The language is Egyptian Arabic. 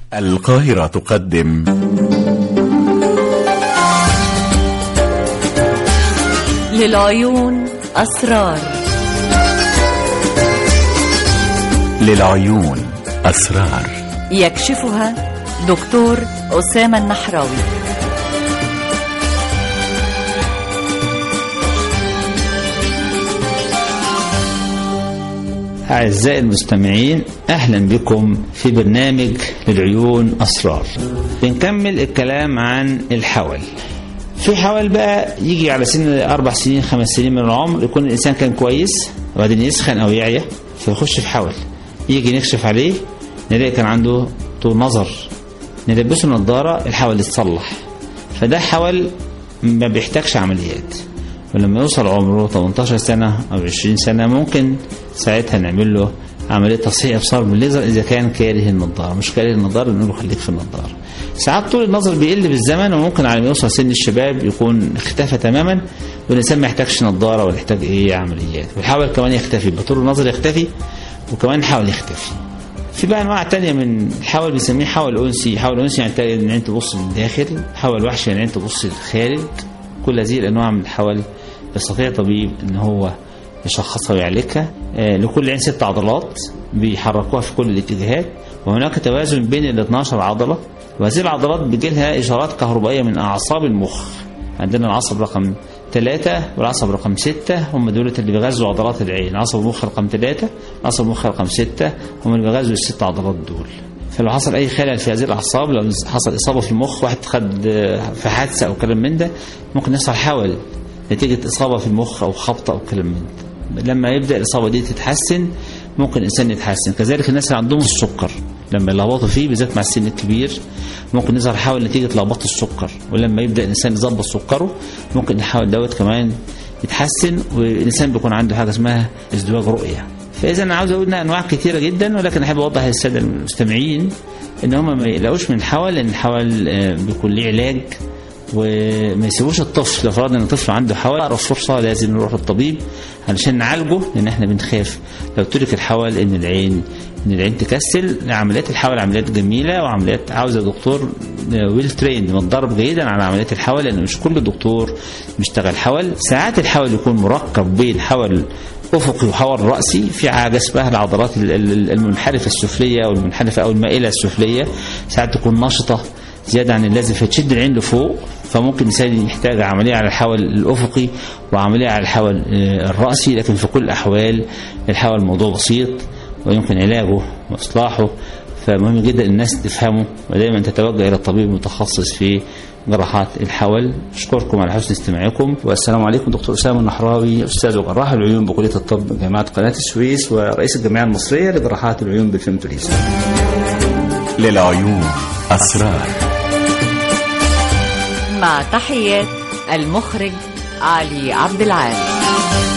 القاهرة تقدم للعيون أسرار للعيون أسرار يكشفها دكتور أسامة النحراوي أعزائي المستمعين أهلا بكم في برنامج للعيون أسرار بنكمل الكلام عن الحول في حول بقى يجي على سن أربع سنين خمس سنين من العمر يكون الإنسان كان كويس وبعدين يسخن أو يعيا فيخش في حول يجي نكشف عليه نلاقي كان عنده طول نظر نلبسه نظارة الحول يتصلح فده حول ما بيحتاجش عمليات ولما يوصل عمره 18 سنة أو 20 سنة ممكن ساعتها نعمل له عملية تصحيح إبصار بالليزر إذا كان كاره النظارة مش كاره النظارة نقول له خليك في النظارة ساعات طول النظر بيقل بالزمن وممكن على ما يوصل سن الشباب يكون اختفى تماما والإنسان ما يحتاجش نظارة ولا يحتاج إيه عمليات ويحاول كمان يختفي يبقى طول النظر يختفي وكمان يحاول يختفي في بقى انواع تانية من الحول بنسميه حول انسي حول انسي يعني تلاقي ان انت تبص للداخل حول وحشي يعني انت تبص للخارج كل هذه الانواع من الحول يستطيع طبيب ان هو يشخصها ويعالجها آه لكل عين ست عضلات بيحركوها في كل الاتجاهات وهناك توازن بين ال 12 عضله وهذه العضلات بيجي لها اشارات كهربائيه من اعصاب المخ عندنا العصب رقم ثلاثة والعصب رقم ستة هم دول اللي بيغذوا عضلات العين عصب المخ رقم ثلاثة عصب المخ رقم ستة هم اللي بيغذوا الست عضلات دول فلو حصل اي خلل في هذه الاعصاب لو حصل اصابه في المخ واحد خد في حادثه او كلام من ده ممكن يحصل حول نتيجه اصابه في المخ او خبطه او كلام من ده لما يبدا الاصابه دي تتحسن ممكن الانسان يتحسن كذلك الناس اللي عندهم السكر لما يلخبطوا فيه بالذات مع السن الكبير ممكن يظهر حول نتيجه لخبطه السكر ولما يبدا الانسان يظبط سكره ممكن الحول دوت كمان يتحسن والانسان بيكون عنده حاجه اسمها ازدواج رؤيه فاذا انا عاوز اقول انواع كثيره جدا ولكن احب اوضح للساده المستمعين ان هم ما يقلقوش من الحول لان الحول بيكون ليه علاج وما يسيبوش الطفل لو فرضنا ان الطفل عنده حول اقرب فرصه لازم نروح للطبيب علشان نعالجه لان احنا بنخاف لو ترك الحول ان العين ان العين تكسل عمليات الحول عمليات جميله وعمليات عاوزه دكتور ويل ترين متدرب جيدا على عمليات الحول لان مش كل دكتور بيشتغل حول ساعات الحول يكون مركب بين حول افقي وحول راسي في حاجه اسمها العضلات المنحرفه السفليه او المنحرفه او المائله السفليه ساعات تكون نشطه زياده عن اللازم فتشد العين لفوق فممكن الانسان يحتاج عمليه على الحول الافقي وعمليه على الحول الراسي لكن في كل الاحوال الحول موضوع بسيط ويمكن علاجه واصلاحه فمهم جدا الناس تفهمه ودايما تتوجه الى الطبيب المتخصص في جراحات الحول اشكركم على حسن استماعكم والسلام عليكم دكتور اسامه النحراوي استاذ وجراح العيون بكليه الطب جامعه قناه السويس ورئيس الجمعيه المصريه لجراحات العيون بالفيمتوليزم للعيون أسرار مع تحيات المخرج علي عبد العال